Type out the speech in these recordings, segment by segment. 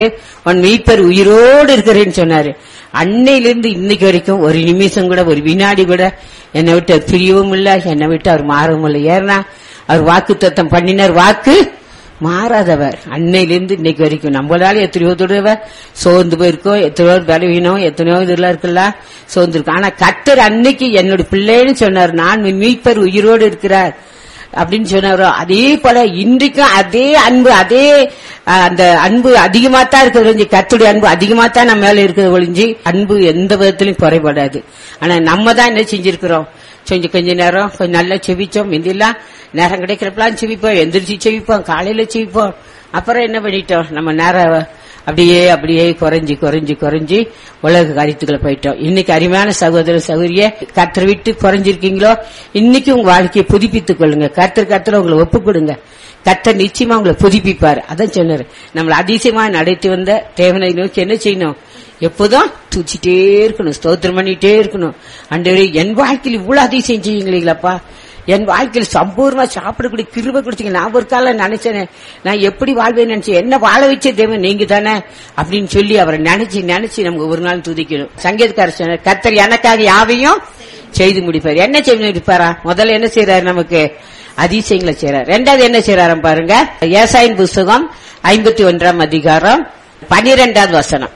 உன் மீட்பர் உயிரோடு இருக்கிறேன்னு சொன்னாரு அன்னையிலிருந்து இன்னைக்கு வரைக்கும் ஒரு நிமிஷம் கூட ஒரு வினாடி கூட என்னை விட்டு அவர் பிரியவும் இல்லை என்னை விட்டு அவர் மாறவும் இல்லை ஏன்னா அவர் வாக்கு தத்தம் பண்ணினார் வாக்கு மாறாதவர் அன்னையிலிருந்து இன்னைக்கு வரைக்கும் நம்மளால எத்தனையோ தடவை சோர்ந்து போயிருக்கோம் எத்தனையோ பலவீனம் எத்தனையோ இதெல்லாம் இருக்குல்ல சோர்ந்து இருக்கும் ஆனா கத்தர் அன்னைக்கு என்னோட பிள்ளைன்னு சொன்னார் நான் உன் மீட்பர் உயிரோடு இருக்கிறார் அப்படின்னு சொன்னாரோ அதே போல இன்றைக்கும் அதே அன்பு அதே அஹ், அந்த அன்பு அதிகமா தான் இருக்கிறது ஒழிஞ்சு கத்துடைய அன்பு அதிகமா தான் நம்ம மேல இருக்கிறது ஒழிஞ்சு அன்பு எந்த விதத்திலும் குறைபடாது ஆனா நம்ம தான் என்ன செஞ்சிருக்கிறோம் கொஞ்சம் கொஞ்ச நேரம் கொஞ்சம் நல்லா செவிச்சோம் முந்திலாம் நேரம் கிடைக்கிறப்பெல்லாம் செவிப்போம் எந்திரிச்சு செவிப்போம் காலையில செவிப்போம் அப்புறம் என்ன பண்ணிட்டோம் நம்ம நேரம் அப்படியே அப்படியே குறைஞ்சி குறைஞ்சி குறைஞ்சி உலக காரியத்துக்குள்ள போயிட்டோம் இன்னைக்கு அருமையான சகோதர சகோதரிய கத்தர் விட்டு குறைஞ்சிருக்கீங்களோ இன்னைக்கு உங்க வாழ்க்கையை புதுப்பித்துக் கொள்ளுங்க கத்தர் கத்தர் உங்களை ஒப்புக் கொடுங்க கத்தர் நிச்சயமா உங்களை புதுப்பிப்பார் அதான் சொன்னாரு நம்மள அதிசயமா நடத்தி வந்த தேவனை நோக்கி என்ன செய்யணும் எப்போதும் தூச்சிட்டே இருக்கணும் ஸ்தோத்திரம் பண்ணிட்டே இருக்கணும் அண்டவரே என் வாழ்க்கையில் இவ்வளவு அதிசயம் செய்யுங்களீங்களப்பா என் வாழ்க்கையில் சம்பூர்ணமா சாப்பிடக்கூடிய கிருபை கொடுத்தீங்க நான் ஒரு காலம் நினைச்சேனே நான் எப்படி வாழ்வேன்னு நினைச்சேன் என்ன வாழ வச்ச தேவன் நீங்க தானே அப்படின்னு சொல்லி அவரை நினைச்சு நினைச்சு நமக்கு ஒரு நாள் துதிக்கணும் சங்கீதக்காரர் சொன்னார் கர்த்தர் எனக்காக யாவையும் செய்து முடிப்பார் என்ன செய்து முடிப்பாரா முதல்ல என்ன செய்யறாரு நமக்கு அதிசயங்களை செய்யறாரு ரெண்டாவது என்ன செய்யறாரு பாருங்க ஏசாயின் புஸ்தகம் ஐம்பத்தி ஒன்றாம் அதிகாரம் பனிரெண்டாவது வசனம்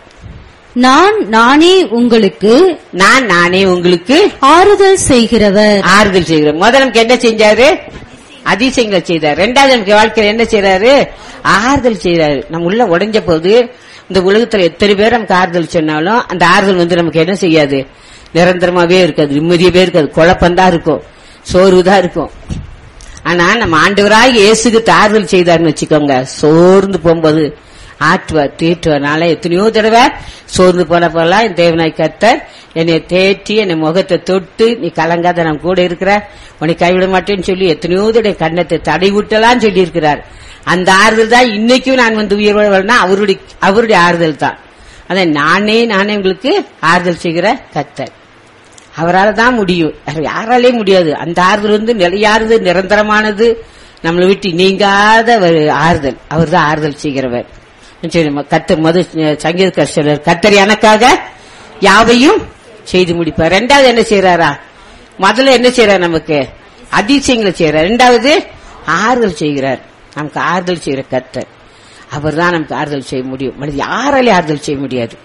நான் நானே உங்களுக்கு நான் நானே உங்களுக்கு ஆறுதல் செய்கிறவர் ஆறுதல் செய்கிறேன் முதல்ல நமக்கு என்ன செஞ்சாரு அதிசயங்களை செய்தார் ரெண்டாவது நமக்கு வாழ்க்கையில என்ன செய்யறாரு ஆறுதல் செய்யறாரு நம்ம உள்ள உடைஞ்ச போது இந்த உலகத்துல எத்தனை பேர் நமக்கு ஆறுதல் சொன்னாலும் அந்த ஆறுதல் வந்து நமக்கு என்ன செய்யாது நிரந்தரமாவே இருக்காது நிம்மதியாவே இருக்காது குழப்பம்தான் இருக்கும் சோர்வுதான் இருக்கும் ஆனா நம்ம ஆண்டவராய் இயேசுக்கு ஆறுதல் செய்தார்னு வச்சுக்கோங்க சோர்ந்து போகும்போது ஆற்றுவார் தேற்றுவார் நாளை எத்தனையோ தடவை சோர்ந்து போன போலாம் என் தேவனாய் கர்த்தர் என்னை தேற்றி என்னை முகத்தை தொட்டு நீ கலங்காத நான் கூட இருக்கிற உன்னை கைவிட மாட்டேன்னு சொல்லி எத்தனையோ தடவை கண்ணத்தை தடை விட்டலாம் சொல்லி இருக்கிறார் அந்த ஆறுதல் தான் இன்னைக்கும் நான் வந்து உயிரோட வரணும் அவருடைய அவருடைய ஆறுதல் தான் அதான் நானே நானே உங்களுக்கு ஆறுதல் செய்கிற கர்த்தர் அவரால் தான் முடியும் வேற யாராலே முடியாது அந்த ஆறுதல் வந்து நிலையானது நிரந்தரமானது நம்மளை விட்டு நீங்காத ஒரு ஆறுதல் அவர் தான் ஆறுதல் செய்கிறவர் சரி, நம்ம கத்தர் மது சங்கீத சொல்றார் கத்தர் எனக்காக யாவையும் செய்து முடிப்பார் ரெண்டாவது என்ன செய்யறாரா முதல்ல என்ன செய்யறார் நமக்கு அதிசயங்களை செய்யறார் ரெண்டாவது ஆறுதல் செய்கிறார் நமக்கு ஆறுதல் செய்கிற கத்தர் அவர் தான் நமக்கு ஆறுதல் செய்ய முடியும் மனித யாராலே ஆறுதல் செய்ய முடியாது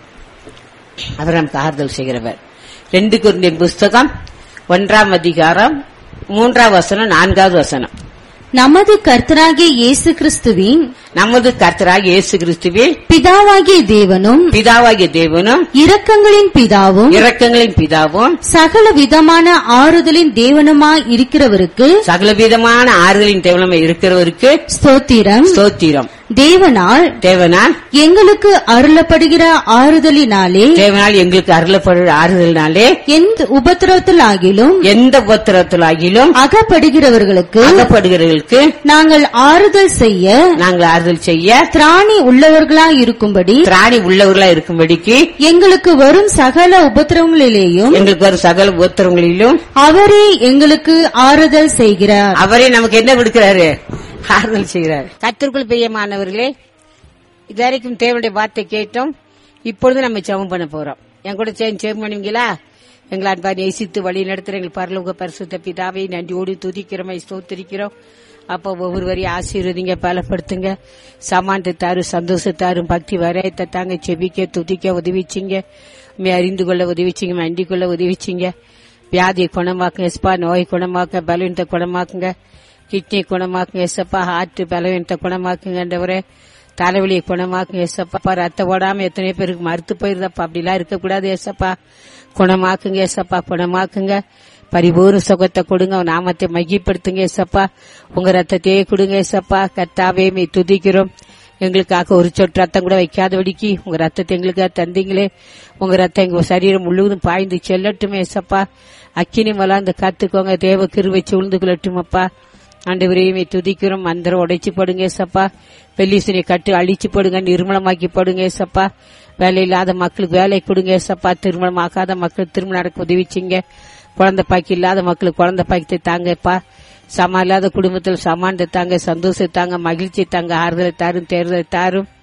அவர் நமக்கு ஆறுதல் செய்கிறவர் ரெண்டு குருந்தின் புஸ்தகம் ஒன்றாம் அதிகாரம் மூன்றாம் வசனம் நான்காவது வசனம் நமது கர்த்தராகிய இயேசு கிறிஸ்துவின் நமது கர்த்தராக இயேசு கிறிஸ்துவில் பிதாவாகிய தேவனும் பிதாவாகிய தேவனும் இரக்கங்களின் பிதாவும் இரக்கங்களின் பிதாவும் சகல விதமான ஆறுதலின் தேவனுமாய் இருக்கிறவருக்கு சகலவிதமான ஆறுதலின் தேவனமை இருக்கிறவருக்கு ஸ்தோத்திரம் ஸ்தோத்திரம் தேவனால் தேவனால் எங்களுக்கு அருளப்படுகிற ஆறுதலினாலே தேவனால் எங்களுக்கு அருளப்படுற ஆறுதலினாலே எந்த உபத்திரவத்திலாகிலும் எந்த உபத்திரத்திலாகிலும் அகப்படுகிறவர்களுக்கு அகப்படுகிறவர்களுக்கு நாங்கள் ஆறுதல் செய்ய நாங்கள் ஆறுதல் செய்ய திராணி உள்ளவர்களாய் இருக்கும்படி திராணி உள்ளவர்களா இருக்கும்படிக்கு எங்களுக்கு வரும் சகல உபத்திரவங்களிலேயும் எங்களுக்கு வரும் சகல உபத்திரங்களிலும் அவரே எங்களுக்கு ஆறுதல் செய்கிறார் அவரே நமக்கு என்ன கொடுக்கிறாரு ஆறுதல் செய்கிறார் கத்திற்குள் பிரியமானவர்களே இதுவரைக்கும் தேவனுடைய வார்த்தை கேட்டோம் இப்பொழுது நம்ம ஜெபம் பண்ண போறோம் என் கூட சேர்ந்து ஜெபம் பண்ணுவீங்களா எங்களை அன்பா நேசித்து வழி நடத்துற எங்கள் பரலோக பரிசுத்த பிதாவை நன்றியோடு துதிக்கிறோம் ஸ்தோத்திரிக்கிறோம் அப்போ ஒவ்வொருவரையும் ஆசீர்வதிங்க பலப்படுத்துங்க சமானத்தை தாரும் சந்தோஷத்தாரும் பக்தி வரையத்தை தாங்க செபிக்க துதிக்க உதவிச்சிங்க உண்மை அறிந்து கொள்ள உதவிச்சிங்க மண்டி கொள்ள உதவிச்சிங்க வியாதியை குணமாக்குங்க எஸ்பா நோய் குணமாக்க பலவீனத்தை குணமாக்குங்க கிட்னி குணமாக்குங்க எசப்பா ஹார்ட் பலவீனத்தை குணமாக்குங்கன்றவரே தலைவலியை குணமாக்குங்க எசப்பா ரத்த ஓடாம எத்தனை பேருக்கு மறுத்து போயிருதப்பா அப்படிலாம் இருக்கக்கூடாது எசப்பா குணமாக்குங்க எசப்பா குணமாக்குங்க பரிபூர்ண சுகத்தை கொடுங்க உன் நாமத்தை மையப்படுத்துங்க எசப்பா உங்க ரத்தத்தையே கொடுங்க எசப்பா கத்தாவே மே துதிக்கிறோம் எங்களுக்காக ஒரு சொட்டு ரத்தம் கூட வைக்காதபடிக்கு உங்க ரத்தத்தை எங்களுக்காக தந்தீங்களே உங்க ரத்தம் எங்க சரீரம் முழுவதும் பாய்ந்து செல்லட்டுமே எசப்பா அக்கினி மலாந்து காத்துக்கோங்க தேவ கிருவை சூழ்ந்து கொள்ளட்டும் அப்பா ஆண்டவரையுமே துதிக்கிறோம் மந்திரம் உடைச்சு போடுங்க ஏசப்பா பெல்லிசனை கட்டு அழிச்சு போடுங்க நிர்மலமாக்கி போடுங்க ஏசப்பா வேலை இல்லாத மக்களுக்கு வேலை கொடுங்க ஏசப்பா திருமணம் ஆகாத மக்கள் திருமணம் நடக்க உதவிச்சிங்க குழந்தை பாக்கி இல்லாத மக்களுக்கு குழந்தை பாக்கத்தை தாங்கப்பா சமா இல்லாத குடும்பத்தில் சமானத்தை தாங்க சந்தோஷத்தை தாங்க மகிழ்ச்சி தாங்க ஆறுதலை தாரும் தேர்தலை தாரும்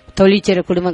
தொழிற்சர குடும்ப